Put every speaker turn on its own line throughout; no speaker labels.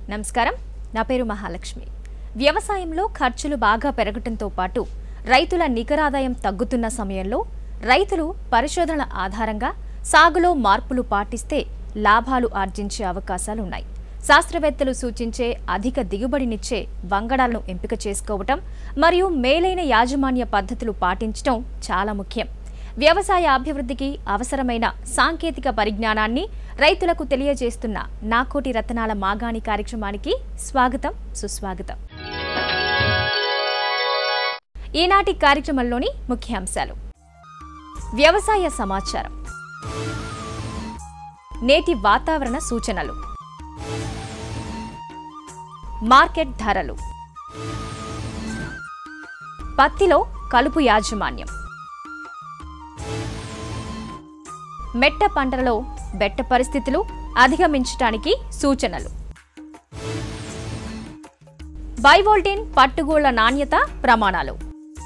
నమస్కారం నా పేరు మహాలక్ష్మి వ్యవసాయంలో ఖర్చులు బాగా పెరగటంతో పాటు రైతుల నికరాదాయం తగ్గుతున్న సమయంలో రైతులు పరిశోధనల ఆధారంగా సాగులో మార్పులు పాటిస్తే లాభాలు ఆర్జించే అవకాశాలున్నాయి శాస్త్రవేత్తలు సూచించే అధిక దిగుబడినిచ్చే వంగడాలను ఎంపిక చేసుకోవటం మరియు మేలైన యాజమాన్య పద్ధతులు పాటించటం చాలా ముఖ్యం వ్యవసాయ అభివృద్ధికి అవసరమైన సాంకేతిక పరిజ్ఞానాన్ని రైతులకు తెలియజేస్తున్న నాకోటి రత్నాల మాగాణి కార్యక్రమానికి స్వాగతం సుస్వాగతం ఈనాటి కార్యక్రమంలోని ముఖ్యాంశాలు వ్యవసాయ సమాచారం నేటి వాతావరణ సూచనలు మార్కెట్ ధరలు పత్తిలో కలుపు యాజమాన్యం మెట్ట పంటలలో బెట్ట పరిస్థితులు అధిగమించటానికి సూచనలు బైవోల్టేన్ పట్టుగోళ్ల నాణ్యత ప్రమాణాలు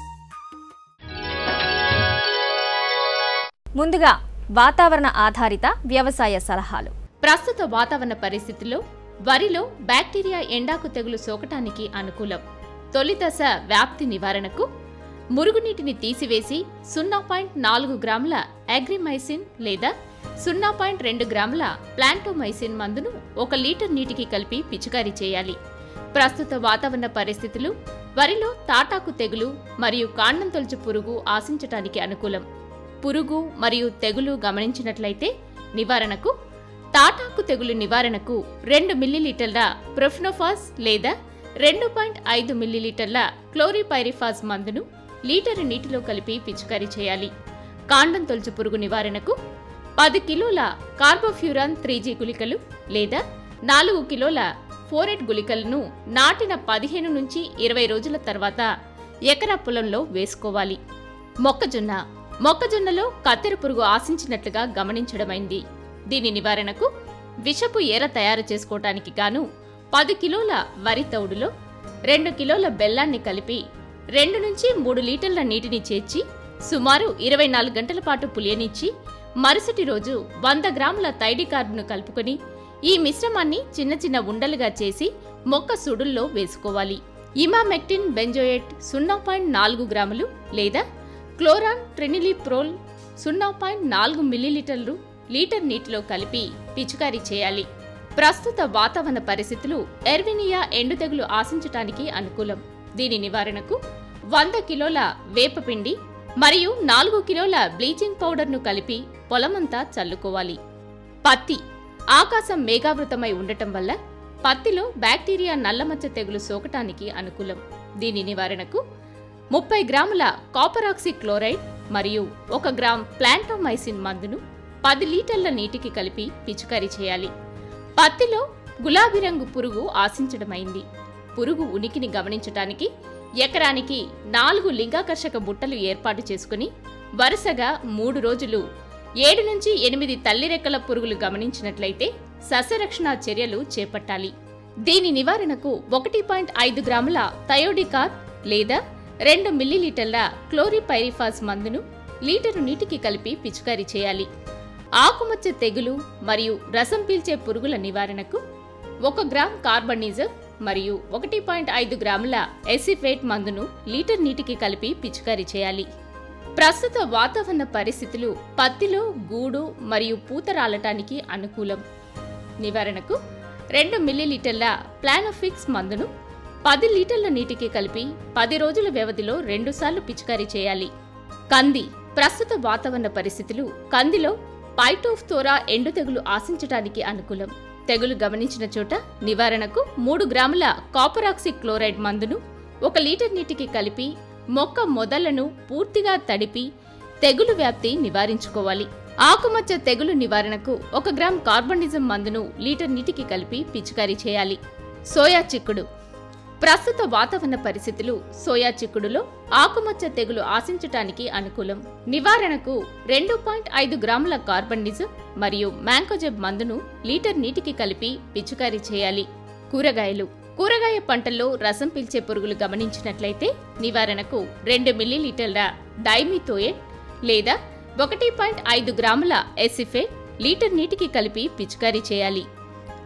ముందుగా వాతావరణ ఆధారిత వ్యవసాయ సలహాలు
ప్రస్తుత వాతావరణ పరిస్థితుల్లో వరిలో బ్యాక్టీరియా ఎండాకు తెగులు సోకటానికి అనుకూలం తొలి దశ వ్యాప్తి నివారణకు మురుగునీటిని తీసివేసి సున్నా పాయింట్ నాలుగు గ్రాముల అగ్రిమైసిన్ లేదా సున్నా పాయింట్ రెండు గ్రాముల ప్లాంటోమైసిన్ మందును ఒక లీటర్ నీటికి కలిపి పిచికారీ చేయాలి ప్రస్తుత వాతావరణ పరిస్థితులు వరిలో తాటాకు తెగులు మరియు కాండం తొలచు పురుగు ఆశించటానికి అనుకూలం పురుగు మరియు తెగులు గమనించినట్లయితే నివారణకు తాటాకు తెగులు నివారణకు రెండు మిల్లీలీటర్ల ప్రొఫ్నోఫాస్ లేదా రెండు పాయింట్ ఐదు మిల్లీలీటర్ల క్లోరిపైరిఫాస్ మందును లీటరు నీటిలో కలిపి పిచికారీ చేయాలి కాండం తొలుచు పురుగు నివారణకు పది కిలోల కార్బోఫ్యూరాన్ త్రీ జీ గుళికలు లేదా నాలుగు కిలోల ఫోరెట్ గుళికలను నాటిన పదిహేను నుంచి ఇరవై రోజుల తర్వాత ఎకరా పొలంలో వేసుకోవాలి మొక్కజొన్న మొక్కజొన్నలో కత్తెర పురుగు ఆశించినట్లుగా గమనించడమైంది దీని నివారణకు విషపు ఎర తయారు చేసుకోవటానికి గాను పది కిలోల వరి తౌడులో రెండు కిలోల బెల్లాన్ని కలిపి రెండు నుంచి మూడు లీటర్ల నీటిని చేర్చి సుమారు ఇరవై నాలుగు గంటల పాటు పులియనిచ్చి మరుసటి రోజు వంద గ్రాముల థైడికార్డును కలుపుకొని ఈ మిశ్రమాన్ని చిన్న చిన్న ఉండలుగా చేసి మొక్క సుడుల్లో వేసుకోవాలి ఇమామెక్టిన్ బెంజోయేట్ సున్నా పాయింట్ నాలుగు గ్రాములు లేదా క్లోరాన్ ట్రినిలిప్రోల్ సున్నా పాయింట్ నాలుగు మిల్లీలీటర్లు లీటర్ నీటిలో కలిపి పిచికారీ చేయాలి ప్రస్తుత వాతావరణ పరిస్థితులు ఎర్వినియా ఎండుతెగులు ఆశించటానికి అనుకూలం దీని నివారణకు వంద కిలోల వేపపిండి మరియు నాలుగు కిలోల బ్లీచింగ్ పౌడర్ను కలిపి పొలమంతా చల్లుకోవాలి పత్తి ఆకాశం మేఘావృతమై ఉండటం వల్ల పత్తిలో బ్యాక్టీరియా నల్లమచ్చ తెగులు సోకటానికి అనుకూలం దీని నివారణకు ముప్పై గ్రాముల కాపరాక్సి క్లోరైడ్ మరియు ఒక గ్రామ్ ప్లాంటోమైసిన్ మందును పది లీటర్ల నీటికి కలిపి పిచికారీ చేయాలి పత్తిలో గులాబీ రంగు పురుగు ఆశించడమైంది పురుగు ఉనికిని గమనించటానికి ఎకరానికి నాలుగు లింగాకర్షక బుట్టలు ఏర్పాటు చేసుకుని వరుసగా మూడు రోజులు ఏడు నుంచి ఎనిమిది తల్లిరెక్కల పురుగులు గమనించినట్లయితే సస్యరక్షణ చర్యలు చేపట్టాలి దీని నివారణకు ఒకటి పాయింట్ ఐదు గ్రాముల థయోడికార్ లేదా రెండు మిల్లీలీటర్ల క్లోరిపైరిఫాస్ మందును లీటరు నీటికి కలిపి పిచికారీ చేయాలి ఆకుమచ్చ తెగులు మరియు రసం పీల్చే పురుగుల నివారణకు ఒక గ్రామ్ కార్బనిజం మరియు ఒకటి పాయింట్ ఐదు గ్రాముల ఎసిఫేట్ మందును లీటర్ నీటికి కలిపి పిచికారీ చేయాలి ప్రస్తుత వాతావరణ పరిస్థితులు పత్తిలో గూడు మరియు పూత రాలటానికి అనుకూలం నివారణకు రెండు మిల్లీలీటర్ల ప్లానోఫిక్స్ మందును పది లీటర్ల నీటికి కలిపి పది రోజుల వ్యవధిలో రెండుసార్లు పిచికారీ చేయాలి కంది ప్రస్తుత వాతావరణ పరిస్థితులు కందిలో పైటోఫ్తోరా ఎండు తెగులు ఆశించటానికి అనుకూలం తెగులు గమనించిన చోట నివారణకు మూడు గ్రాముల కాపరాక్సి క్లోరైడ్ మందును ఒక లీటర్ నీటికి కలిపి మొక్క మొదళ్లను పూర్తిగా తడిపి తెగులు వ్యాప్తి నివారించుకోవాలి ఆకుమచ్చ తెగులు నివారణకు ఒక గ్రామ్ కార్బనిజం మందును లీటర్ నీటికి కలిపి పిచికారీ చేయాలి సోయా చిక్కుడు ప్రస్తుత వాతావరణ పరిస్థితులు సోయా చిక్కుడులో ఆకుమచ్చ తెగులు ఆశించటానికి అనుకూలం నివారణకు రెండు పాయింట్ ఐదు గ్రాముల కార్బనిజం మరియు మ్యాంకోజెబ్ మందును లీటర్ నీటికి కలిపి పిచికారీ చేయాలి కూరగాయలు కూరగాయ పంటల్లో రసం పీల్చే పురుగులు గమనించినట్లయితే నివారణకు రెండు మిల్లీలీటర్ల డైమిథోయేట్ లేదా ఒకటి పాయింట్ ఐదు గ్రాముల ఎసిఫేట్ లీటర్ నీటికి కలిపి పిచికారీ చేయాలి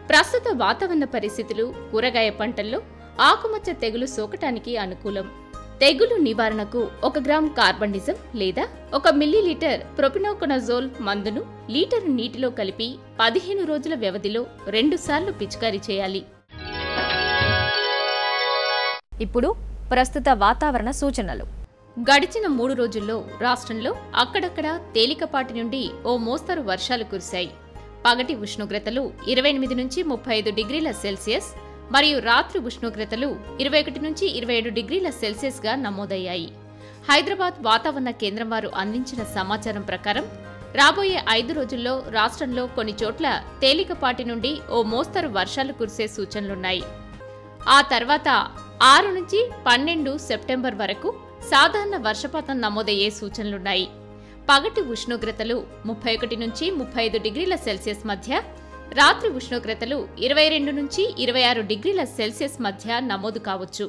ప్రస్తుత వాతావరణ పరిస్థితులు కూరగాయ పంటల్లో ఆకుమచ్చ తెగులు సోకటానికి అనుకూలం తెగులు నివారణకు ఒక గ్రామ్ కార్బండిజం లేదా ఒక మిల్లీలీటర్ ప్రొపినోకొనజోల్ మందును లీటరు నీటిలో కలిపి పదిహేను రోజుల వ్యవధిలో రెండుసార్లు పిచికారీ చేయాలి
ఇప్పుడు ప్రస్తుత వాతావరణ సూచనలు
గడిచిన మూడు రోజుల్లో రాష్ట్రంలో అక్కడక్కడ తేలికపాటి నుండి ఓ మోస్తరు వర్షాలు కురిశాయి పగటి ఉష్ణోగ్రతలు ఇరవై ఎనిమిది నుంచి ముప్పై ఐదు డిగ్రీల సెల్సియస్ మరియు రాత్రి ఉష్ణోగ్రతలు ఇరవై ఒకటి నుంచి ఇరవై ఏడు డిగ్రీల సెల్సియస్గా నమోదయ్యాయి హైదరాబాద్ వాతావరణ కేంద్రం వారు అందించిన సమాచారం ప్రకారం రాబోయే ఐదు రోజుల్లో రాష్ట్రంలో కొన్ని చోట్ల తేలికపాటి నుండి ఓ మోస్తరు వర్షాలు కురిసే సూచనలున్నాయి ఆ తర్వాత ఆరు నుంచి పన్నెండు సెప్టెంబర్ వరకు సాధారణ వర్షపాతం నమోదయ్యే సూచనలున్నాయి పగటి ఉష్ణోగ్రతలు ముప్పై ఒకటి నుంచి ముప్పై ఐదు డిగ్రీల సెల్సియస్ మధ్య రాత్రి ఉష్ణోగ్రతలు ఇరవై రెండు నుంచి ఇరవై ఆరు డిగ్రీల సెల్సియస్ మధ్య నమోదు కావచ్చు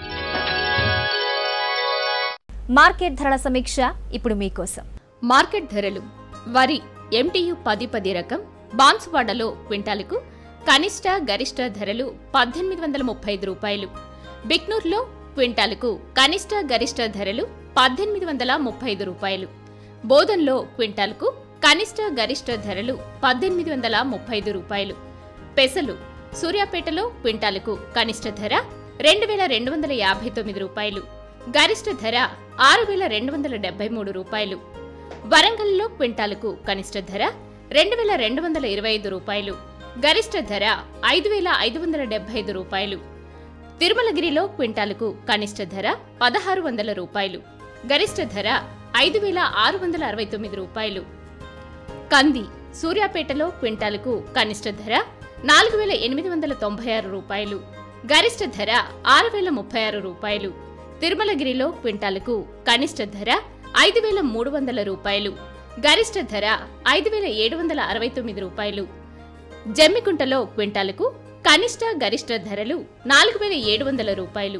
మార్కెట్ ధరల సమీక్ష ఇప్పుడు మీకోసం
మార్కెట్ ధరలు వరి ఎంటీయు పది పది రకం బాన్సువాడలో క్వింటాలకు కనిష్ట గరిష్ట ధరలు పద్దెనిమిది వందల ముప్పై ఐదు రూపాయలు బిక్నూర్లో క్వింటాలకు కనిష్ట గరిష్ట ధరలు పద్దెనిమిది వందల ముప్పై ఐదు రూపాయలు బోధన్లో క్వింటాలకు కనిష్ట గరిష్ట ధరలు పద్దెనిమిది వందల ముప్పై ఐదు రూపాయలు పెసలు సూర్యాపేటలో క్వింటాలకు కనిష్ట ధర రెండు వేల రెండు వందల యాభై తొమ్మిది రూపాయలు గరిష్ట ధర ఆరు వేల రెండు వందల డెబ్బై మూడు రూపాయలు వరంగల్లో క్వింటాలకు కనిష్ట ధర రెండు వేల రెండు వందల ఇరవై ఐదు రూపాయలు గరిష్ట ధర ఐదు వేల ఐదు వందల డెబ్బై ఐదు రూపాయలు తిరుమలగిరిలో క్వింటాలకు కనిష్ట ధర పదహారు వందల రూపాయలు గరిష్ట ధర ఐదు వేల ఆరు వందల అరవై తొమ్మిది రూపాయలు కంది సూర్యాపేటలో క్వింటాలకు కనిష్ట ధర నాలుగు వేల ఎనిమిది వందల తొంభై ఆరు రూపాయలు గరిష్ట ధర ఆరు వేల ముప్పై ఆరు రూపాయలు తిరుమలగిరిలో క్వింటాలకు కనిష్ట ధర ఐదు వేల మూడు వందల రూపాయలు గరిష్ట ధర ఐదు వేల ఏడు వందల అరవై తొమ్మిది రూపాయలు జమ్మికుంటలో క్వింటాలకు కనిష్ట గరిష్ట ధరలు నాలుగు వేల ఏడు వందల రూపాయలు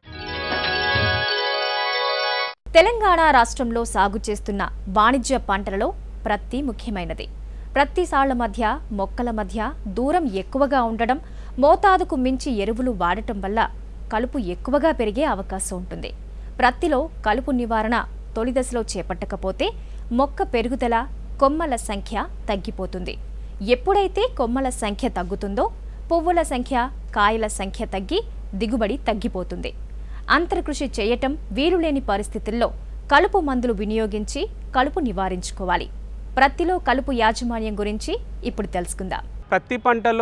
తెలంగాణ రాష్ట్రంలో సాగు చేస్తున్న వాణిజ్య పంటలలో ప్రత్తి ముఖ్యమైనది ప్రత్తి సాళ్ల మధ్య మొక్కల మధ్య దూరం ఎక్కువగా ఉండడం మోతాదుకు మించి ఎరువులు వాడటం వల్ల కలుపు ఎక్కువగా పెరిగే అవకాశం ఉంటుంది ప్రత్తిలో కలుపు నివారణ తొలి దశలో చేపట్టకపోతే మొక్క పెరుగుదల కొమ్మల సంఖ్య తగ్గిపోతుంది ఎప్పుడైతే కొమ్మల సంఖ్య తగ్గుతుందో పువ్వుల సంఖ్య కాయల సంఖ్య తగ్గి దిగుబడి తగ్గిపోతుంది అంతర్కృషి చేయటం వీలులేని పరిస్థితుల్లో కలుపు మందులు వినియోగించి కలుపు నివారించుకోవాలి ప్రత్తిలో కలుపు యాజమాన్యం గురించి ఇప్పుడు తెలుసుకుందాం
ప్రతి పంటలో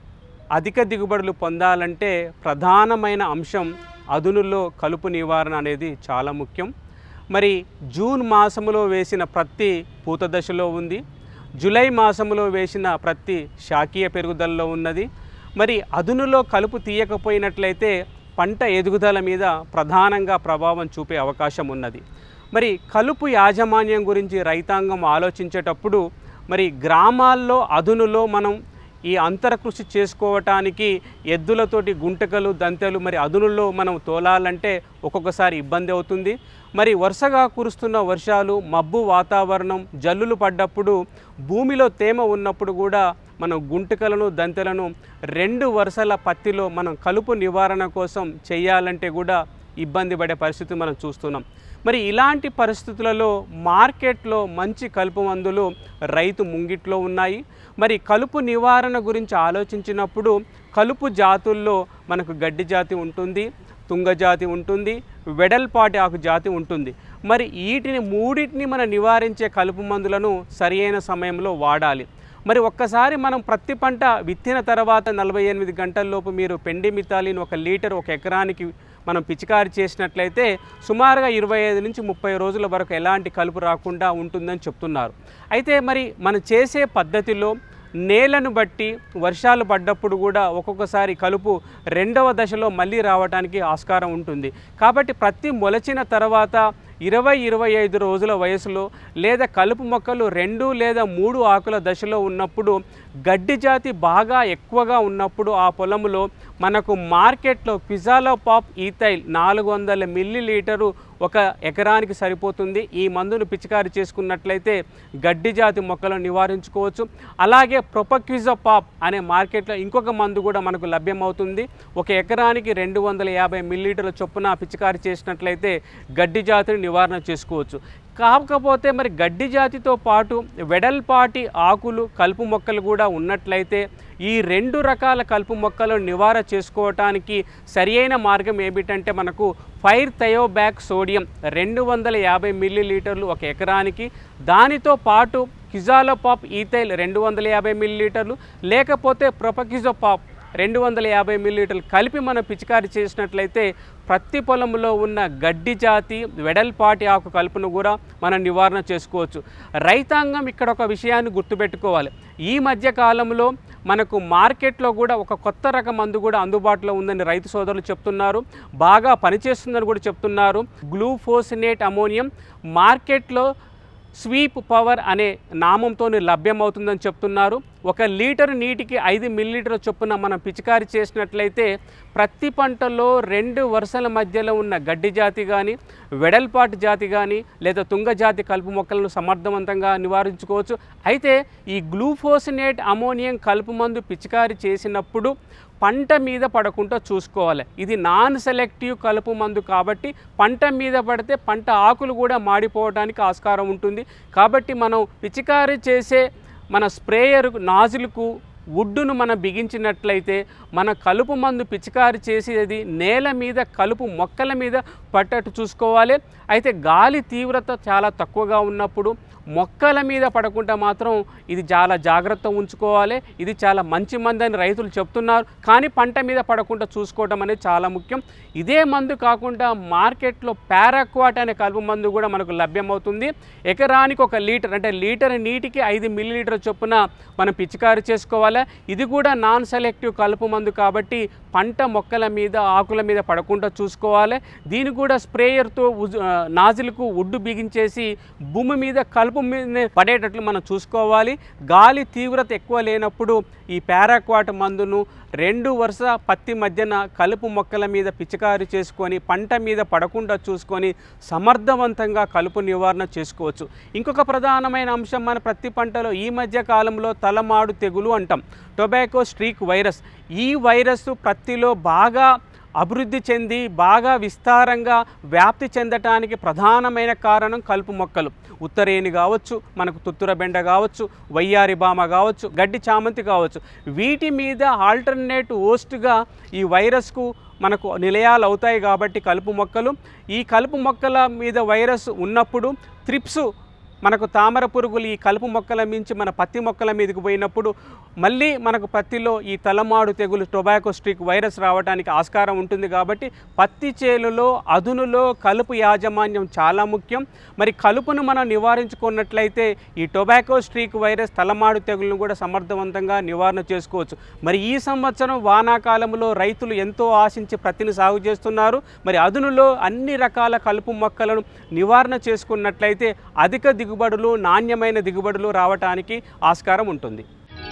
అధిక దిగుబడులు పొందాలంటే ప్రధానమైన అంశం అదునులో కలుపు నివారణ అనేది చాలా ముఖ్యం మరి జూన్ మాసములో వేసిన ప్రత్తి పూత దశలో ఉంది జూలై మాసములో వేసిన ప్రత్తి శాకీయ పెరుగుదలలో ఉన్నది మరి అదునులో కలుపు తీయకపోయినట్లయితే పంట ఎదుగుదల మీద ప్రధానంగా ప్రభావం చూపే అవకాశం ఉన్నది మరి కలుపు యాజమాన్యం గురించి రైతాంగం ఆలోచించేటప్పుడు మరి గ్రామాల్లో అదునులో మనం ఈ అంతరకృషి చేసుకోవటానికి ఎద్దులతోటి గుంటకలు దంతెలు మరి అదునుల్లో మనం తోలాలంటే ఒక్కొక్కసారి ఇబ్బంది అవుతుంది మరి వరుసగా కురుస్తున్న వర్షాలు మబ్బు వాతావరణం జల్లులు పడ్డప్పుడు భూమిలో తేమ ఉన్నప్పుడు కూడా మనం గుంటకలను దంతెలను రెండు వరుసల పత్తిలో మనం కలుపు నివారణ కోసం చేయాలంటే కూడా ఇబ్బంది పడే పరిస్థితి మనం చూస్తున్నాం మరి ఇలాంటి పరిస్థితులలో మార్కెట్లో మంచి కలుపు మందులు రైతు ముంగిట్లో ఉన్నాయి మరి కలుపు నివారణ గురించి ఆలోచించినప్పుడు కలుపు జాతుల్లో మనకు గడ్డి జాతి ఉంటుంది తుంగ జాతి ఉంటుంది వెడల్పాటి ఆకు జాతి ఉంటుంది మరి వీటిని మూడింటిని మనం నివారించే కలుపు మందులను సరియైన సమయంలో వాడాలి మరి ఒక్కసారి మనం ప్రతి పంట విత్తిన తర్వాత నలభై ఎనిమిది గంటల్లోపు మీరు పెండి మితాలిని ఒక లీటర్ ఒక ఎకరానికి మనం పిచికారి చేసినట్లయితే సుమారుగా ఇరవై ఐదు నుంచి ముప్పై రోజుల వరకు ఎలాంటి కలుపు రాకుండా ఉంటుందని చెప్తున్నారు అయితే మరి మనం చేసే పద్ధతిలో నేలను బట్టి వర్షాలు పడ్డప్పుడు కూడా ఒక్కొక్కసారి కలుపు రెండవ దశలో మళ్ళీ రావడానికి ఆస్కారం ఉంటుంది కాబట్టి ప్రతి మొలచిన తర్వాత ఇరవై ఇరవై ఐదు రోజుల వయసులో లేదా కలుపు మొక్కలు రెండు లేదా మూడు ఆకుల దశలో ఉన్నప్పుడు గడ్డి జాతి బాగా ఎక్కువగా ఉన్నప్పుడు ఆ పొలంలో మనకు మార్కెట్లో పిజాలో పాప్ ఈథైల్ నాలుగు వందల మిల్లీ లీటరు ఒక ఎకరానికి సరిపోతుంది ఈ మందును పిచికారి చేసుకున్నట్లయితే గడ్డి జాతి మొక్కలను నివారించుకోవచ్చు అలాగే ప్రొపక్విజో పాప్ అనే మార్కెట్లో ఇంకొక మందు కూడా మనకు లభ్యమవుతుంది ఒక ఎకరానికి రెండు వందల యాభై మిల్లీలీటర్ల చొప్పున పిచికారి చేసినట్లయితే గడ్డి జాతిని నివారణ చేసుకోవచ్చు కాకపోతే మరి గడ్డి జాతితో పాటు వెడల్పాటి ఆకులు కలుపు మొక్కలు కూడా ఉన్నట్లయితే ఈ రెండు రకాల కలుపు మొక్కలను నివారణ చేసుకోవటానికి సరియైన మార్గం ఏమిటంటే మనకు ఫైర్ థయోబ్యాక్ సోడియం రెండు వందల యాభై మిల్లీ లీటర్లు ఒక ఎకరానికి దానితో పాటు కిజాలోపాప్ ఈథైల్ రెండు వందల యాభై మిల్లీ లీటర్లు లేకపోతే ప్రొపకిజోపాప్ రెండు వందల యాభై మిల్లీలీటర్లు కలిపి మనం పిచికారి చేసినట్లయితే ప్రతి పొలంలో ఉన్న గడ్డి జాతి వెడల్పాటి ఆకు కలుపును కూడా మనం నివారణ చేసుకోవచ్చు రైతాంగం ఇక్కడ ఒక విషయాన్ని గుర్తుపెట్టుకోవాలి ఈ మధ్య కాలంలో మనకు మార్కెట్లో కూడా ఒక కొత్త రకం మందు కూడా అందుబాటులో ఉందని రైతు సోదరులు చెప్తున్నారు బాగా పనిచేస్తుందని కూడా చెప్తున్నారు గ్లూఫోసినేట్ అమోనియం మార్కెట్లో స్వీప్ పవర్ అనే నామంతో లభ్యమవుతుందని చెప్తున్నారు ఒక లీటర్ నీటికి ఐదు మిల్లీలీటర్ చొప్పున మనం పిచికారి చేసినట్లయితే ప్రతి పంటలో రెండు వరుసల మధ్యలో ఉన్న గడ్డి జాతి కానీ వెడల్పాటి జాతి కానీ లేదా తుంగ జాతి కలుపు మొక్కలను సమర్థవంతంగా నివారించుకోవచ్చు అయితే ఈ గ్లూఫోసినేట్ అమోనియం కలుపు మందు పిచికారి చేసినప్పుడు పంట మీద పడకుండా చూసుకోవాలి ఇది నాన్ సెలెక్టివ్ కలుపు మందు కాబట్టి పంట మీద పడితే పంట ఆకులు కూడా మాడిపోవడానికి ఆస్కారం ఉంటుంది కాబట్టి మనం పిచికారి చేసే మన స్ప్రేయర్ నాజిల్కు వుడ్డును మనం బిగించినట్లయితే మన కలుపు మందు పిచికారి చేసేది నేల మీద కలుపు మొక్కల మీద పట్టట్టు చూసుకోవాలి అయితే గాలి తీవ్రత చాలా తక్కువగా ఉన్నప్పుడు మొక్కల మీద పడకుండా మాత్రం ఇది చాలా జాగ్రత్త ఉంచుకోవాలి ఇది చాలా మంచి మందు అని రైతులు చెప్తున్నారు కానీ పంట మీద పడకుండా చూసుకోవడం అనేది చాలా ముఖ్యం ఇదే మందు కాకుండా మార్కెట్లో పారాక్వాట్ అనే కలుపు మందు కూడా మనకు లభ్యమవుతుంది ఎకరానికి ఒక లీటర్ అంటే లీటర్ నీటికి ఐదు మిల్లీలీటర్ చొప్పున మనం పిచికారి చేసుకోవాలి ఇది కూడా నాన్ సెలెక్టివ్ కలుపు మందు కాబట్టి పంట మొక్కల మీద ఆకుల మీద పడకుండా చూసుకోవాలి దీన్ని కూడా స్ప్రేయర్తో నాజిల్కు ఉడ్డు బిగించేసి భూమి మీద కలుపు మీద పడేటట్లు మనం చూసుకోవాలి గాలి తీవ్రత ఎక్కువ లేనప్పుడు ఈ పారాక్వాట్ మందును రెండు వరుస పత్తి మధ్యన కలుపు మొక్కల మీద పిచికారి చేసుకొని పంట మీద పడకుండా చూసుకొని సమర్థవంతంగా కలుపు నివారణ చేసుకోవచ్చు ఇంకొక ప్రధానమైన అంశం మన ప్రతి పంటలో ఈ మధ్య కాలంలో తలమాడు తెగులు అంటాం టొబాకో స్ట్రీక్ వైరస్ ఈ వైరస్ ప్రత్తిలో బాగా అభివృద్ధి చెంది బాగా విస్తారంగా వ్యాప్తి చెందటానికి ప్రధానమైన కారణం కలుపు మొక్కలు ఉత్తరేణి కావచ్చు మనకు తుత్తుర బెండ కావచ్చు వయ్యారి బామ కావచ్చు గడ్డి చామంతి కావచ్చు వీటి మీద ఆల్టర్నేట్ ఓస్ట్గా ఈ వైరస్కు మనకు నిలయాలు అవుతాయి కాబట్టి కలుపు మొక్కలు ఈ కలుపు మొక్కల మీద వైరస్ ఉన్నప్పుడు త్రిప్స్ మనకు తామర పురుగులు ఈ కలుపు మొక్కల మించి మన పత్తి మొక్కల మీదకి పోయినప్పుడు మళ్ళీ మనకు పత్తిలో ఈ తలమాడు తెగులు టొబాకో స్ట్రిక్ వైరస్ రావడానికి ఆస్కారం ఉంటుంది కాబట్టి పత్తి చేలులో అదునులో కలుపు యాజమాన్యం చాలా ముఖ్యం మరి కలుపును మనం నివారించుకున్నట్లయితే ఈ టొబాకో స్ట్రీక్ వైరస్ తలమాడు తెగులను కూడా సమర్థవంతంగా నివారణ చేసుకోవచ్చు మరి ఈ సంవత్సరం వానాకాలంలో రైతులు ఎంతో ఆశించి పత్తిని సాగు చేస్తున్నారు మరి అదునులో అన్ని రకాల కలుపు మొక్కలను నివారణ చేసుకున్నట్లయితే అధిక దిగుబడులు నాణ్యమైన దిగుబడులు రావటానికి ఆస్కారం ఉంటుంది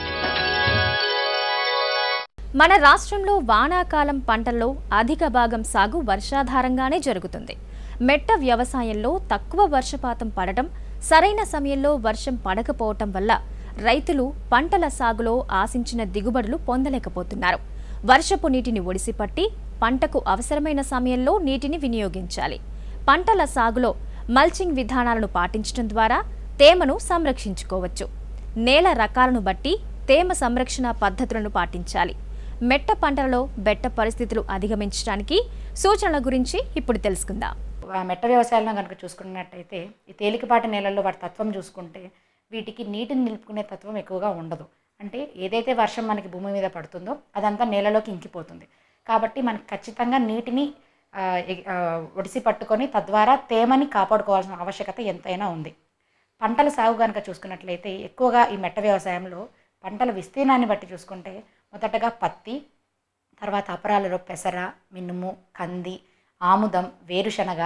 మన రాష్ట్రంలో వానాకాలం పంటల్లో అధిక భాగం సాగు వర్షాధారంగానే జరుగుతుంది మెట్ట వ్యవసాయంలో తక్కువ వర్షపాతం పడటం సరైన సమయంలో వర్షం పడకపోవటం వల్ల రైతులు పంటల సాగులో ఆశించిన దిగుబడులు పొందలేకపోతున్నారు వర్షపు నీటిని ఒడిసిపట్టి పంటకు అవసరమైన సమయంలో నీటిని వినియోగించాలి పంటల సాగులో మల్చింగ్ విధానాలను పాటించడం ద్వారా తేమను సంరక్షించుకోవచ్చు నేల రకాలను బట్టి తేమ సంరక్షణ పద్ధతులను పాటించాలి మెట్ట పంటలలో బెట్ట పరిస్థితులు అధిగమించడానికి సూచనల గురించి ఇప్పుడు తెలుసుకుందాం
ఆ మెట్ట వ్యవసాయంలో కనుక చూసుకున్నట్టయితే ఈ తేలికపాటి నేలల్లో వాటి తత్వం చూసుకుంటే వీటికి నీటిని నిలుపుకునే తత్వం ఎక్కువగా ఉండదు అంటే ఏదైతే వర్షం మనకి భూమి మీద పడుతుందో అదంతా నేలలోకి ఇంకిపోతుంది కాబట్టి మనకి ఖచ్చితంగా నీటిని ఆ, ఎ- ఆ, ఒడిసి పట్టుకొని తద్వారా తేమని కాపాడుకోవాల్సిన ఆవశ్యకత ఎంతైనా ఉంది పంటల సాగు కనుక చూసుకున్నట్లయితే ఎక్కువగా ఈ మెట్ట వ్యవసాయంలో పంటల విస్తీర్ణాన్ని బట్టి చూసుకుంటే మొదటగా పత్తి తర్వాత అపరాలలో పెసర మినుము కంది ఆముదం వేరుశనగ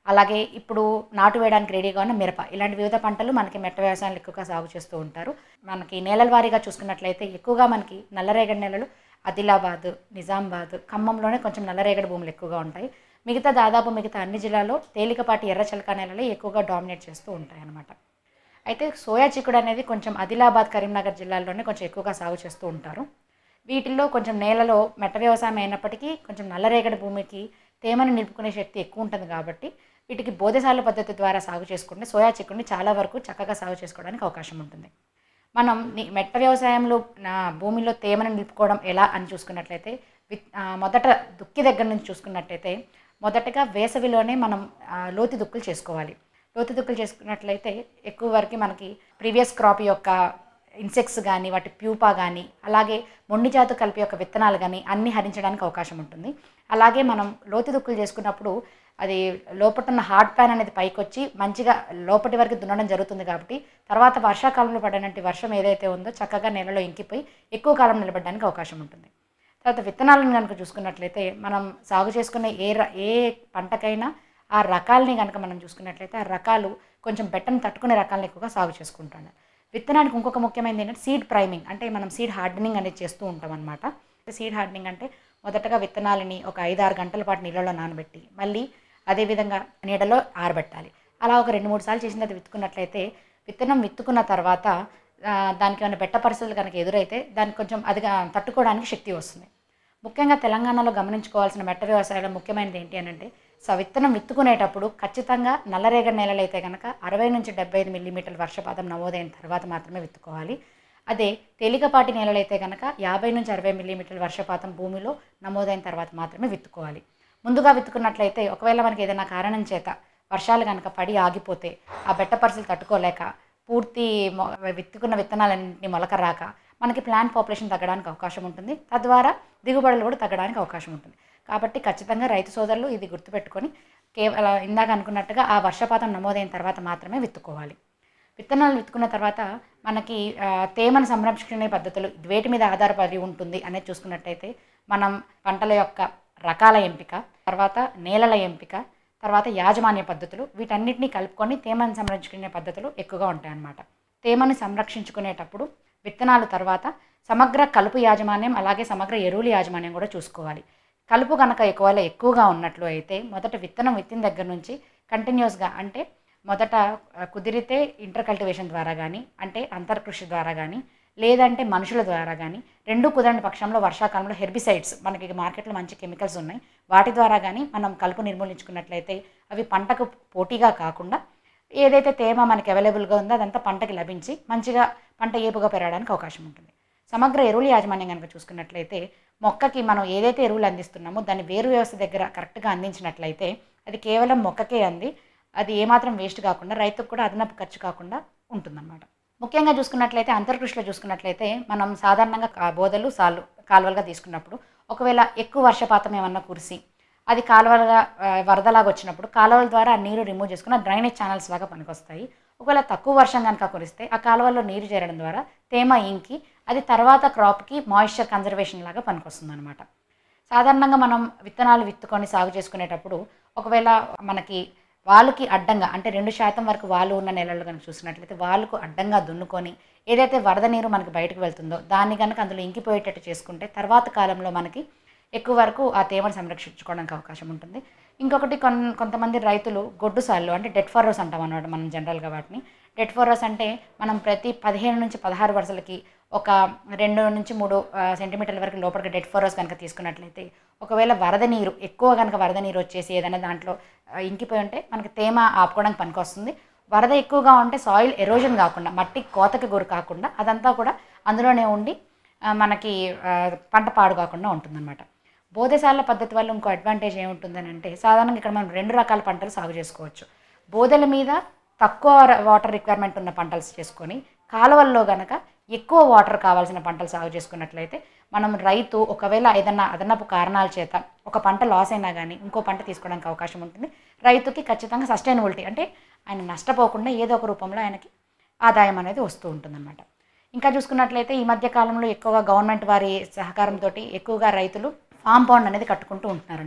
అలాగే ఇప్పుడు నాటు వేయడానికి రెడీగా ఉన్న మిరప ఇలాంటి వివిధ పంటలు మనకి మెట్ట వ్యవసాయంలో ఎక్కువగా సాగు చేస్తూ ఉంటారు మనకి నేలల వారీగా చూసుకున్నట్లయితే ఎక్కువగా మనకి నల్లరేగడి నేలలు ఆదిలాబాద్ నిజామాబాద్ ఖమ్మంలోనే కొంచెం నల్లరేగడి భూములు ఎక్కువగా ఉంటాయి మిగతా దాదాపు మిగతా అన్ని జిల్లాల్లో తేలికపాటి ఎర్ర చలకా నేలలు ఎక్కువగా డామినేట్ చేస్తూ ఉంటాయి అన్నమాట అయితే సోయా చిక్కుడు అనేది కొంచెం ఆదిలాబాద్ కరీంనగర్ జిల్లాల్లోనే కొంచెం ఎక్కువగా సాగు చేస్తూ ఉంటారు వీటిల్లో కొంచెం నేలలో మెట్ట వ్యవసాయం అయినప్పటికీ కొంచెం నల్లరేగడి భూమికి తేమను నిలుపుకునే శక్తి ఎక్కువ ఉంటుంది కాబట్టి వీటికి బోధశాల పద్ధతి ద్వారా సాగు చేసుకుంటే సోయా చిక్కుడిని చాలా వరకు చక్కగా సాగు చేసుకోవడానికి అవకాశం ఉంటుంది మనం ని- మెట్ట వ్యవసాయంలో నా భూమిలో తేమను నిలుపుకోవడం ఎలా అని చూసుకున్నట్లయితే విత్ ఆ, మొదట దుక్కి దగ్గర నుంచి చూసుకున్నట్లయితే మొదటగా వేసవిలోనే మనం ఆ, లోతు దుక్కులు చేసుకోవాలి లోతు దుక్కులు చేసుకున్నట్లయితే ఎక్కువ వరకు మనకి ప్రీవియస్ క్రాప్ యొక్క ఇన్సెక్ట్స్ కానీ వాటి ప్యూపా కానీ అలాగే మొండి జాతు కలిపి యొక్క విత్తనాలు కానీ అన్నీ హరించడానికి అవకాశం ఉంటుంది అలాగే మనం లోతు దుక్కులు చేసుకున్నప్పుడు అది లోపట ఉన్న హార్డ్ ప్యాన్ అనేది పైకి వచ్చి మంచిగా లోపటి వరకు దున్నడం జరుగుతుంది కాబట్టి తర్వాత వర్షాకాలంలో పడినట్టు వర్షం ఏదైతే ఉందో చక్కగా నేలలో ఇంకిపోయి ఎక్కువ కాలం నిలబడడానికి అవకాశం ఉంటుంది తర్వాత విత్తనాలను కనుక చూసుకున్నట్లయితే మనం సాగు చేసుకునే ఏ ర ఏ పంటకైనా ఆ రకాలని కనుక మనం చూసుకున్నట్లయితే ఆ రకాలు కొంచెం బెట్టను తట్టుకునే రకాలను ఎక్కువగా సాగు చేసుకుంటాను విత్తనానికి ఇంకొక ముఖ్యమైనది ఏంటంటే సీడ్ ప్రైమింగ్ అంటే మనం సీడ్ హార్డనింగ్ అనేది చేస్తూ ఉంటాం అనమాట సీడ్ హార్డనింగ్ అంటే మొదటగా విత్తనాలని ఒక ఐదు ఆరు గంటల పాటు నీళ్ళలో నానబెట్టి మళ్ళీ అదేవిధంగా నీడలో ఆరబెట్టాలి అలా ఒక రెండు మూడు సార్లు చేసిన తర్వాత విత్తుకున్నట్లయితే విత్తనం విత్తుకున్న తర్వాత ఆ, దానికి ఏమైనా బెట్ట పరిస్థితులు కనుక ఎదురైతే దానికి కొంచెం అది తట్టుకోవడానికి శక్తి వస్తుంది ముఖ్యంగా తెలంగాణలో గమనించుకోవాల్సిన మెట్ట వ్యవసాయంలో ముఖ్యమైనది ఏంటి అని అంటే స విత్తనం విత్తుకునేటప్పుడు ఖచ్చితంగా నల్లరేగడి నేలలు అయితే కనుక అరవై నుంచి డెబ్బై ఐదు మిల్లీమీటర్ల వర్షపాతం నమోదైన తర్వాత మాత్రమే విత్తుకోవాలి అదే తేలికపాటి నేలలు అయితే కనుక యాభై నుంచి అరవై మిల్లీమీటర్ల వర్షపాతం భూమిలో నమోదైన తర్వాత మాత్రమే విత్తుకోవాలి ముందుగా విత్తుకున్నట్లయితే ఒకవేళ మనకి ఏదైనా కారణం చేత వర్షాలు కనుక పడి ఆగిపోతే ఆ బెట్ట పరిస్థితులు తట్టుకోలేక పూర్తి మొ- విత్తుకున్న విత్తనాలన్నింటినీ మొలక రాక మనకి ప్లాంట్ పాపులేషన్ తగ్గడానికి అవకాశం ఉంటుంది తద్వారా దిగుబడులు కూడా తగ్గడానికి అవకాశం ఉంటుంది కాబట్టి ఖచ్చితంగా రైతు సోదరులు ఇది గుర్తుపెట్టుకొని కేవలం ఇందాక అనుకున్నట్టుగా ఆ వర్షపాతం నమోదైన తర్వాత మాత్రమే విత్తుకోవాలి విత్తనాలు విత్తుకున్న తర్వాత మనకి ఆ, తేమను సంరక్షించుకునే పద్ధతులు వేటి మీద ఆధారపడి ఉంటుంది అనేది చూసుకున్నట్టయితే మనం పంటల యొక్క రకాల ఎంపిక తర్వాత నేలల ఎంపిక తర్వాత యాజమాన్య పద్ధతులు వీటన్నిటిని కలుపుకొని తేమను సంరక్షించుకునే పద్ధతులు ఎక్కువగా ఉంటాయన్నమాట తేమను సంరక్షించుకునేటప్పుడు విత్తనాలు తర్వాత సమగ్ర కలుపు యాజమాన్యం అలాగే సమగ్ర ఎరువుల యాజమాన్యం కూడా చూసుకోవాలి కలుపు కనుక ఎక్కువలో ఎక్కువగా ఉన్నట్లు అయితే మొదట విత్తనం విత్తిన దగ్గర నుంచి కంటిన్యూస్గా అంటే మొదట ఆ, కుదిరితే ఇంటర్ కల్టివేషన్ ద్వారా కానీ అంటే అంతర్కృషి ద్వారా కానీ లేదంటే మనుషుల ద్వారా కానీ రెండు కుదరని పక్షంలో వర్షాకాలంలో హెర్బిసైడ్స్ మనకి మార్కెట్లో మంచి కెమికల్స్ ఉన్నాయి వాటి ద్వారా కానీ మనం కలుపు నిర్మూలించుకున్నట్లయితే అవి పంటకు పోటీగా కాకుండా ఏదైతే తేమ మనకి అవైలబుల్గా ఉందో అదంతా పంటకి లభించి మంచిగా పంట ఏపుగా పెరగడానికి అవకాశం ఉంటుంది సమగ్ర ఎరువుల యాజమాన్యం కనుక చూసుకున్నట్లయితే మొక్కకి మనం ఏదైతే ఎరువులు అందిస్తున్నామో దాన్ని వేరు వ్యవస్థ దగ్గర కరెక్ట్గా అందించినట్లయితే అది కేవలం మొక్కకే అంది అది ఏమాత్రం వేస్ట్ కాకుండా రైతుకు కూడా అదనపు ఖర్చు కాకుండా ఉంటుందన్నమాట ముఖ్యంగా చూసుకున్నట్లయితే అంతర్కృషిలో చూసుకున్నట్లయితే మనం సాధారణంగా కా- బోదలు సాలు కాలువలుగా తీసుకున్నప్పుడు ఒకవేళ ఎక్కువ వర్షపాతం ఏమన్నా కురిసి అది కాలువలుగా ఆ, వరదలాగా వచ్చినప్పుడు కాలువల ద్వారా ఆ నీరు రిమూవ్ చేసుకున్న డ్రైనేజ్ ఛానల్స్ లాగా పనికొస్తాయి ఒకవేళ తక్కువ వర్షం కనుక కురిస్తే ఆ కాలువల్లో నీరు చేరడం ద్వారా తేమ ఇంకి అది తర్వాత క్రాప్కి మాయిశ్చర్ కన్జర్వేషన్ లాగా పనికొస్తుంది అనమాట సాధారణంగా మనం విత్తనాలు విత్తుకొని సాగు చేసుకునేటప్పుడు ఒకవేళ మనకి వాళ్ళకి అడ్డంగా అంటే రెండు శాతం వరకు వాళ్ళు ఉన్న నెలల్లో కనుక చూసినట్లయితే వాళ్ళకు అడ్డంగా దున్నుకొని ఏదైతే వరద నీరు మనకి బయటకు వెళ్తుందో దాన్ని కనుక అందులో ఇంకిపోయేటట్టు చేసుకుంటే తర్వాత కాలంలో మనకి ఎక్కువ వరకు ఆ తేమను సంరక్షించుకోవడానికి అవకాశం ఉంటుంది ఇంకొకటి కొన్ కొంతమంది రైతులు గొడ్డు సాళ్ళు అంటే డెడ్ ఫర్రోస్ అంటాం అన్నమాట మనం జనరల్గా వాటిని డెడ్ ఫర్రోస్ అంటే మనం ప్రతి పదిహేను నుంచి పదహారు వరుసలకి ఒక రెండు నుంచి మూడు ఆ, సెంటీమీటర్ల వరకు లోపలికి డెడ్ ఫర్రోస్ కనుక తీసుకున్నట్లయితే ఒకవేళ వరద నీరు ఎక్కువ కనుక వరద నీరు వచ్చేసి ఏదైనా దాంట్లో ఆ, ఇంకిపోయి ఉంటే మనకి తేమ ఆపుకోవడానికి పనికొస్తుంది వరద ఎక్కువగా ఉంటే సాయిల్ ఎరోజన్ కాకుండా మట్టి కోతకి గురి కాకుండా అదంతా కూడా అందులోనే ఉండి ఆ, మనకి ఆ, పంట పాడు కాకుండా ఉంటుందన్నమాట బోధశాల పద్ధతి వల్ల ఇంకో అడ్వాంటేజ్ ఏముంటుందని అంటే సాధారణంగా ఇక్కడ మనం రెండు రకాల పంటలు సాగు చేసుకోవచ్చు బోధల మీద తక్కువ ర- వాటర్ రిక్వైర్మెంట్ ఉన్న పంటలు చేసుకొని కాలువల్లో గనక ఎక్కువ వాటర్ కావాల్సిన పంటలు సాగు చేసుకున్నట్లయితే మనం రైతు ఒకవేళ ఏదన్నా అదనపు కారణాల చేత ఒక పంట లాస్ అయినా కానీ ఇంకో పంట తీసుకోవడానికి అవకాశం ఉంటుంది రైతుకి ఖచ్చితంగా సస్టైనబిలిటీ అంటే ఆయన నష్టపోకుండా ఏదో ఒక రూపంలో ఆయనకి ఆదాయం అనేది వస్తూ ఉంటుందన్నమాట ఇంకా చూసుకున్నట్లయితే ఈ మధ్య కాలంలో ఎక్కువగా గవర్నమెంట్ వారి సహకారంతో ఎక్కువగా రైతులు ఫామ్ పౌండ్ అనేది కట్టుకుంటూ ఉంటున్నారనమాట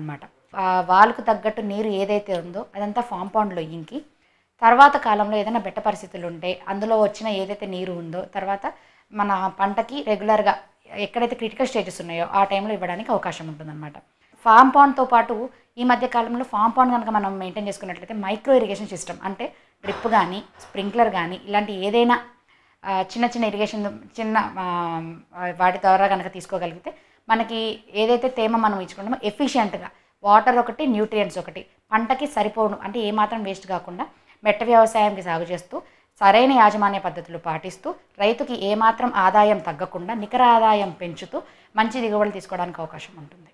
ఆ వాళ్ళకు తగ్గట్టు నీరు ఏదైతే ఉందో అదంతా ఫామ్ పాండ్లో ఇంకి తర్వాత కాలంలో ఏదైనా బెట్ట పరిస్థితులు ఉంటే అందులో వచ్చిన ఏదైతే నీరు ఉందో తర్వాత మన పంటకి రెగ్యులర్గా ఎక్కడైతే క్రిటికల్ స్టేజెస్ ఉన్నాయో ఆ టైంలో ఇవ్వడానికి అవకాశం ఉంటుందన్నమాట ఫామ్ పాండ్తో పాటు ఈ మధ్య కాలంలో ఫామ్ పాండ్ కనుక మనం మెయింటైన్ చేసుకున్నట్లయితే మైక్రో ఇరిగేషన్ సిస్టమ్ అంటే డ్రిప్ కానీ స్ప్రింక్లర్ కానీ ఇలాంటి ఏదైనా ఆ, చిన్న చిన్న ఇరిగేషన్ చిన్న ఆ, వాటి ద్వారా కనుక తీసుకోగలిగితే మనకి ఏదైతే తేమ మనం ఇచ్చుకుంటామో ఎఫిషియెంట్గా వాటర్ ఒకటి న్యూట్రియంట్స్ ఒకటి పంటకి సరిపోను అంటే ఏమాత్రం వేస్ట్ కాకుండా మెట్ట వ్యవసాయంకి సాగు చేస్తూ సరైన యాజమాన్య పద్ధతులు పాటిస్తూ రైతుకి ఏమాత్రం ఆదాయం తగ్గకుండా నికర ఆదాయం పెంచుతూ మంచి దిగుబడులు తీసుకోవడానికి అవకాశం ఉంటుంది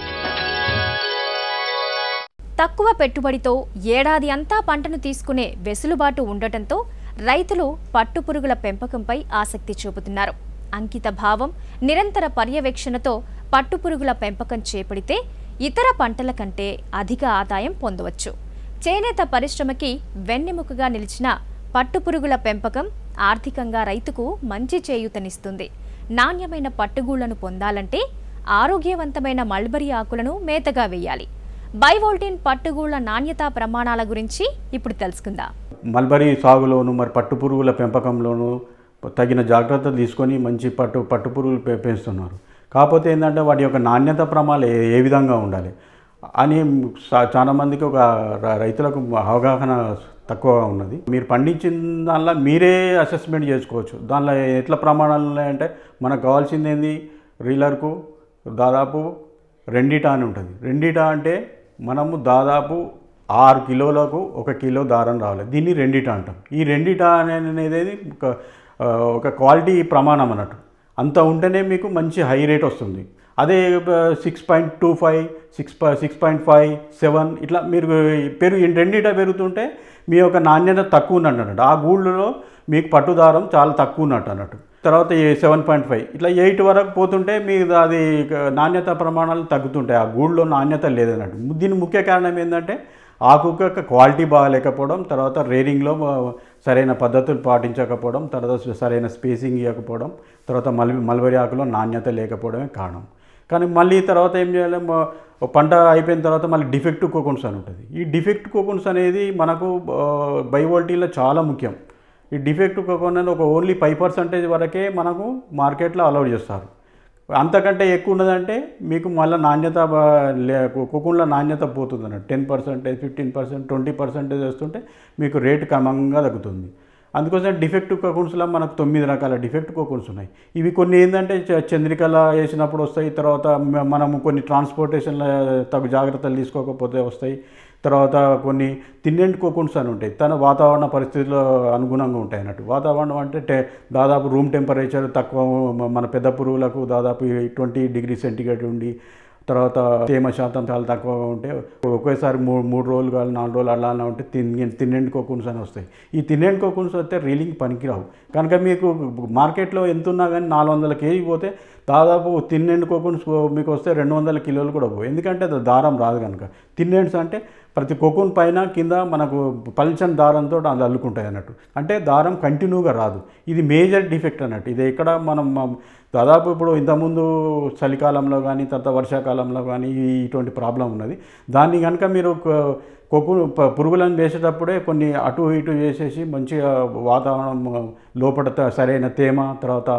తక్కువ పెట్టుబడితో ఏడాది అంతా పంటను తీసుకునే వెసులుబాటు ఉండటంతో రైతులు పట్టుపురుగుల పెంపకంపై ఆసక్తి చూపుతున్నారు అంకిత భావం నిరంతర పర్యవేక్షణతో పట్టుపురుగుల పెంపకం చేపడితే ఇతర పంటల కంటే అధిక ఆదాయం పొందవచ్చు చేనేత పరిశ్రమకి వెన్నెముకగా నిలిచిన పట్టుపురుగుల పెంపకం ఆర్థికంగా రైతుకు మంచి చేయూతనిస్తుంది నాణ్యమైన పట్టుగూళ్లను పొందాలంటే ఆరోగ్యవంతమైన మల్బరీ ఆకులను మేతగా వేయాలి బైవోల్టిన్ పట్టుగూళ్ల నాణ్యతా ప్రమాణాల గురించి ఇప్పుడు తెలుసుకుందాం
మల్బరీ సాగులోను మరి పట్టు పురుగుల పెంపకంలోను తగిన జాగ్రత్తలు తీసుకొని మంచి పట్టు పట్టు పురుగులు పె- పెంచుతున్నారు కాకపోతే ఏంటంటే వాటి యొక్క నాణ్యత ప్రమాణాలు ఏ ఏ విధంగా ఉండాలి అని సా- చాలా మందికి ఒక ర- రైతులకు అవగాహన తక్కువగా ఉన్నది మీరు పండించిన దానిలో మీరే అసెస్మెంట్ చేసుకోవచ్చు దానిలో ఎట్లా ప్రమాణాలు ఉన్నాయంటే మనకు కావాల్సింది ఏంది రీలర్కు దాదాపు రెండిటా అని ఉంటుంది రెండిటా అంటే మనము దాదాపు ఆరు కిలోలకు ఒక కిలో దారం రావాలి దీన్ని రెండిట అంటాం ఈ రెండిట అనేది ఒక ఆ, ఒక క్వాలిటీ ప్రమాణం అన్నట్టు అంత ఉంటేనే మీకు మంచి హై రేట్ వస్తుంది అదే six point two five six six point five seven ఇట్లా మీరు పెరుగు ఈ రెండిట పెరుగుతుంటే మీ యొక్క నాణ్యత తక్కువ ఉన్నట్టు అన్నట్టు ఆ గూళ్ళలో మీకు పట్టుదారం చాలా తక్కువ ఉన్నట్టు అన్నట్టు తర్వాత సెవెన్ పాయింట్ ఫైవ్ ఇట్లా ఎయిట్ వరకు పోతుంటే మీకు అది నాణ్యత ప్రమాణాలు తగ్గుతుంటాయి ఆ గూళ్ళో నాణ్యత లేదన్నట్టు దీని ముఖ్య కారణం ఏంటంటే ఆకు యొక్క క్వాలిటీ బాగాలేకపోవడం తర్వాత రేరింగ్లో సరైన పద్ధతులు పాటించకపోవడం తర్వాత సరైన స్పేసింగ్ ఇవ్వకపోవడం తర్వాత మల్ మల్బరీ ఆకులో నాణ్యత లేకపోవడమే కారణం కానీ మళ్ళీ తర్వాత ఏం చేయాలి మ- ఒక పంట అయిపోయిన తర్వాత మళ్ళీ డిఫెక్టివ్ కోకున్స్ అని ఉంటుంది ఈ డిఫెక్ట్ కోకున్స్ అనేది మనకు బైవోల్టీలో చాలా ముఖ్యం ఈ డిఫెక్ట్ కోకోన్ అనేది ఒక ఓన్లీ ఫైవ్ పర్సెంటేజ్ వరకే మనకు మార్కెట్లో అలౌడ్ చేస్తారు అంతకంటే ఎక్కువ ఉన్నదంటే మీకు మళ్ళీ నాణ్యత బా- లే కుకుండ్ల నాణ్యత పోతుంది అన్నట్టు ten percentage fifteen percent twenty percentage వస్తుంటే మీకు రేట్ క్రమంగా తగ్గుతుంది అందుకోసం డిఫెక్టివ్ కోకున్స్లో మనకు తొమ్మిది రకాల డిఫెక్ట్ కోకున్స్ ఉన్నాయి ఇవి కొన్ని ఏంటంటే చ- చంద్రికల వేసినప్పుడు వస్తాయి తర్వాత మ- మనము కొన్ని ట్రాన్స్పోర్టేషన్లో తగు జాగ్రత్తలు తీసుకోకపోతే వస్తాయి తర్వాత కొన్ని తిన్నెండు కోకున్స్ అని ఉంటాయి తన వాతావరణ పరిస్థితుల్లో అనుగుణంగా ఉంటాయి అన్నట్టు వాతావరణం అంటే టె దాదాపు రూమ్ టెంపరేచర్ తక్కువ మ- మన పెద్ద పురుగులకు దాదాపు ట్వంటీ డిగ్రీ సెంటిగ్రేడ్ ఉండి తర్వాత తేమ శాతం చాలా తక్కువగా ఉంటే ఒకేసారి మూడు మూడు రోజులు కానీ నాలుగు రోజులు అలా అలా ఉంటే తిన్ని తిన్నెండు కోకున్స్ అని వస్తాయి ఈ తిన్నెండు కోకున్స్ వస్తే రీలింగ్ పనికిరావు కనుక మీకు మార్కెట్లో ఎంత ఉన్నా కానీ నాలుగు వందల కేజీ పోతే దాదాపు తిన్నెండు కోకున్స్ మీకు వస్తే రెండు వందల కిలోలు కూడా పోవు ఎందుకంటే అది దారం రాదు కనుక తిన్నెండ్స్ అంటే ప్రతి కోకున్ పైన కింద మనకు పల్చని దారంతో అది అల్లుకుంటాయి అన్నట్టు అంటే దారం కంటిన్యూగా రాదు ఇది మేజర్ డిఫెక్ట్ అన్నట్టు ఇది ఎక్కడ మనం మ- దాదాపు ఇప్పుడు ఇంతకుముందు చలికాలంలో కానీ తర్వాత వర్షాకాలంలో కానీ ఈ- ఇటువంటి ప్రాబ్లం ఉన్నది దాన్ని కనుక మీరు కొ- కొక్కు ప- పురుగులను వేసేటప్పుడే కొన్ని అటు ఇటు చేసేసి మంచిగా వాతావరణం ఆ, లోపల త- సరైన తేమ తర్వాత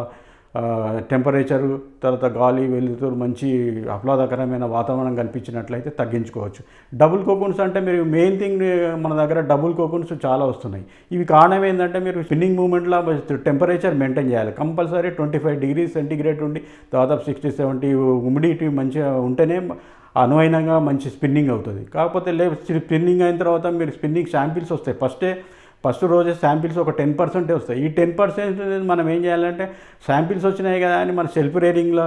టెంపరేచరు తర్వాత గాలి వెలుతురు మంచి ఆహ్లాదకరమైన వాతావరణం కల్పించినట్లయితే తగ్గించుకోవచ్చు డబుల్ కోకున్స్ అంటే మీరు మెయిన్ థింగ్ మన దగ్గర డబుల్ కోకున్స్ చాలా వస్తున్నాయి ఇవి కారణం ఏంటంటే మీరు స్పిన్నింగ్ మూమెంట్లో టెంపరేచర్ మెయింటైన్ చేయాలి compulsory twenty five degree centigrade ఉండి దాదాపు సిక్స్టీ సెవెంటీ హ్యూమిడిటీ మంచిగా ఉంటేనే అనువైనంగా మంచి స్పిన్నింగ్ అవుతుంది కాకపోతే లే స్పిన్నింగ్ అయిన తర్వాత మీరు స్పిన్నింగ్ శాంపిల్స్ వస్తాయి ఫస్టే ఫస్ట్ రోజే శాంపిల్స్ ఒక టెన్ పర్సెంటే వస్తాయి ఈ టెన్ పర్సెంట్ మనం ఏం చేయాలంటే శాంపిల్స్ వచ్చినాయి కదా అని మన సెల్ఫ్ రేటింగ్లో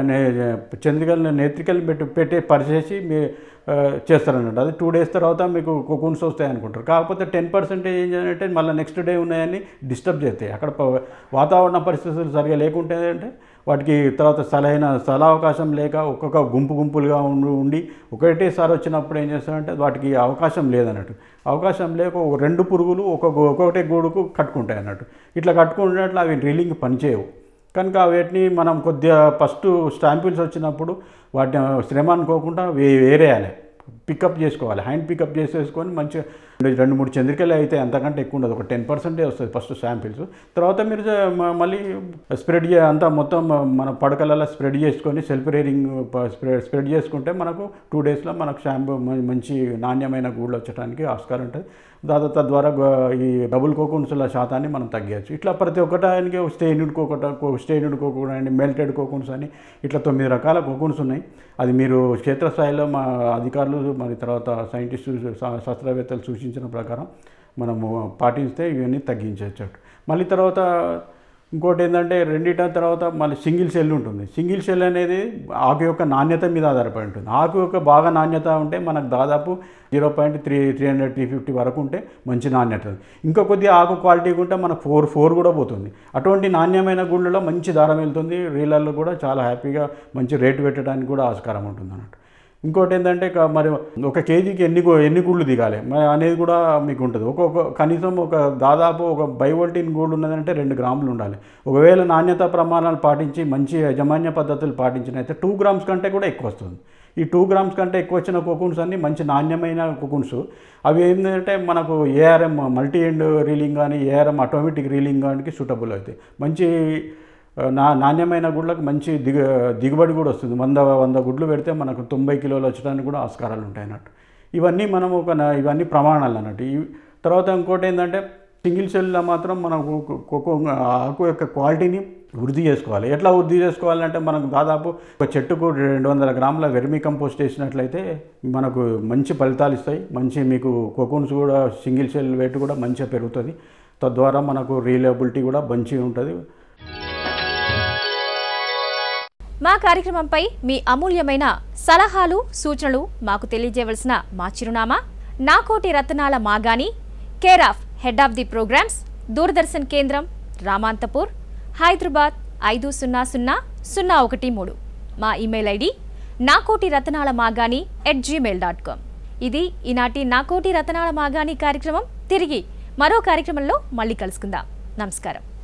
చంద్రికలు నేత్రికలు పెట్టి పెట్టే పరిచేసి మీ ఆ, చేస్తారన్నట్టు అది టూ డేస్ తర్వాత మీకు కుకున్స్ వస్తాయి అనుకుంటారు కాకపోతే టెన్ పర్సెంటేజ్ ఏం చేయాలంటే మళ్ళీ నెక్స్ట్ డే ఉన్నాయని డిస్టర్బ్ చేస్తాయి అక్కడ ప- వాతావరణ పరిస్థితులు సరిగా లేకుంటే అంటే వాటికి తర్వాత సరైన స్థలావకాశం లేక ఒక్కొక్క గుంపు గుంపులుగా ఉండి ఉండి ఒకటేసారి వచ్చినప్పుడు ఏం చేస్తారంటే వాటికి అవకాశం లేదన్నట్టు అవకాశం లేక ఒక రెండు పురుగులు ఒక్కొక్క ఒక్కొక్కటే గూడుకు కట్టుకుంటాయి అన్నట్టు ఇట్లా కట్టుకున్నట్లు అవి డ్రిల్లింగ్ పనిచేయవు కనుక వీటిని మనం కొద్దిగా ఫస్ట్ స్టాంపిల్స్ వచ్చినప్పుడు వాటిని శ్రమ అనుకోకుండా వే వేరేయాలి పికప్ చేసుకోవాలి హ్యాండ్ పికప్ చేసేసుకొని మంచిగా రెండు- రెండు మూడు చంద్రికలు అయితే అంతకంటే ఎక్కువ ఉండదు ఒక టెన్ పర్సెంటే వస్తుంది ఫస్ట్ శాంపిల్స్ తర్వాత మీరు జ- మ- మళ్ళీ స్ప్రెడ్ చే అంతా మొత్తం మన పడకలలో స్ప్రెడ్ చేసుకొని సెల్ఫ్ రేరింగ్ స్ప్రెడ్ స్ప్రెడ్ చేసుకుంటే మనకు టూ డేస్లో మనకు షాంపూ మ- మంచి నాణ్యమైన గూళ్ళు వచ్చడానికి ఆస్కారం ఉంటుంది దాదా తద్వారా గ- ఈ డబుల్ కోకోన్సుల శాతాన్ని మనం తగ్గచ్చు ఇట్లా ప్రతి ఒక్కటానికి స్టెయిన్డ్ కోకోట స్టెయిన్డ్ కోకోన్ అని మెల్టెడ్ కోకోన్స్ అని ఇట్లా తొమ్మిది రకాల కోకోన్స్ ఉన్నాయి అది మీరు క్షేత్రస్థాయిలో మా అధికారులు మరి తర్వాత సైంటిస్టు శా- శాస్త్రవేత్తలు సూచించిన ప్రకారం మనము పాటిస్తే ఇవన్నీ తగ్గించవచ్చు మళ్ళీ తర్వాత ఇంకోటి ఏంటంటే రెండిట తర్వాత మళ్ళీ సింగిల్ సెల్ ఉంటుంది సింగిల్ సెల్ అనేది ఆకు యొక్క నాణ్యత మీద ఆధారపడి ఉంటుంది ఆకు యొక్క బాగా నాణ్యత ఉంటే మనకు దాదాపు zero point three three hundred three fifty వరకు ఉంటే మంచి నాణ్యత ఇంకా కొద్దిగా ఆకు క్వాలిటీ ఉంటే మనకు ఫోర్ ఫోర్ కూడా పోతుంది అటువంటి నాణ్యమైన గుళ్ళలో మంచి దారం వెళ్తుంది రీలల్లో కూడా చాలా హ్యాపీగా మంచి రేటు పెట్టడానికి కూడా ఆస్కారం ఉంటుంది అన్నట్టు ఇంకోటి ఏంటంటే క- మరి ఒక కేజీకి ఎన్ని గు- ఎన్ని గుళ్ళు దిగాలి మరి అనేది కూడా మీకు ఉంటుంది ఒక్కొక్క కనీసం ఒక దాదాపు ఒక బైవోల్టీన్ గూడు ఉన్నదంటే రెండు గ్రాములు ఉండాలి ఒకవేళ నాణ్యత ప్రమాణాలు పాటించి మంచి యాజమాన్య పద్ధతులు పాటించినైతే టూ గ్రామ్స్ కంటే కూడా ఎక్కువ వస్తుంది ఈ టూ గ్రామ్స్ కంటే ఎక్కువ వచ్చిన కోకున్స్ అన్ని మంచి నాణ్యమైన కోకున్స్ అవి ఏంటంటే మనకు ఏఆర్ఎం మల్టీ ఎండ్ రీలింగ్ కానీ ఏఆర్ఎం ఆటోమేటిక్ రీలింగ్ కానీ సూటబుల్ అవుతాయి మంచి నా నాణ్యమైన గుడ్లకు మంచి దిగు దిగుబడి కూడా వస్తుంది వంద వంద గుడ్లు పెడితే మనకు తొంభై కిలోలు వచ్చడానికి కూడా ఆస్కారాలు ఉంటాయి అన్నట్టు ఇవన్నీ మనం ఒక నా- ఇవన్నీ ప్రమాణాలు అన్నట్టు ఇవి తర్వాత ఇంకోటి ఏంటంటే సింగిల్ సెల్లో మాత్రం మనకు కోకో ఆకు యొక్క క్వాలిటీని వృద్ధి చేసుకోవాలి ఎట్లా వృద్ధి చేసుకోవాలంటే మనకు దాదాపు ఒక చెట్టుకు రెండు వందల గ్రాముల వెర్మి కంపోస్ట్ వేసినట్లయితే మనకు మంచి ఫలితాలు ఇస్తాయి మంచి మీకు కోకోన్స్ కూడా సింగిల్ సెల్ వెయిట్ కూడా మంచిగా పెరుగుతుంది తద్వారా మనకు రీలయబిలిటీ కూడా మంచిగా ఉంటుంది
మా కార్యక్రమంపై మీ అమూల్యమైన సలహాలు సూచనలు మాకు తెలియజేయవలసిన మా చిరునామా నాకోటి రత్నాల మాగాని care of head of the programmes Doordarshan కేంద్రం రామాంతపూర్ హైదరాబాద్ ఐదు సున్నా సున్నా సున్నా ఒకటి మూడు మా ఇమెయిల్ ఐడి నాకోటి రత్నాల మాగాని ఎట్ జీమెయిల్ డాట్ కామ్ ఇది ఈనాటి నాకోటి రత్నాల మాగాని కార్యక్రమం తిరిగి మరో కార్యక్రమంలో మళ్ళీ కలుసుకుందాం నమస్కారం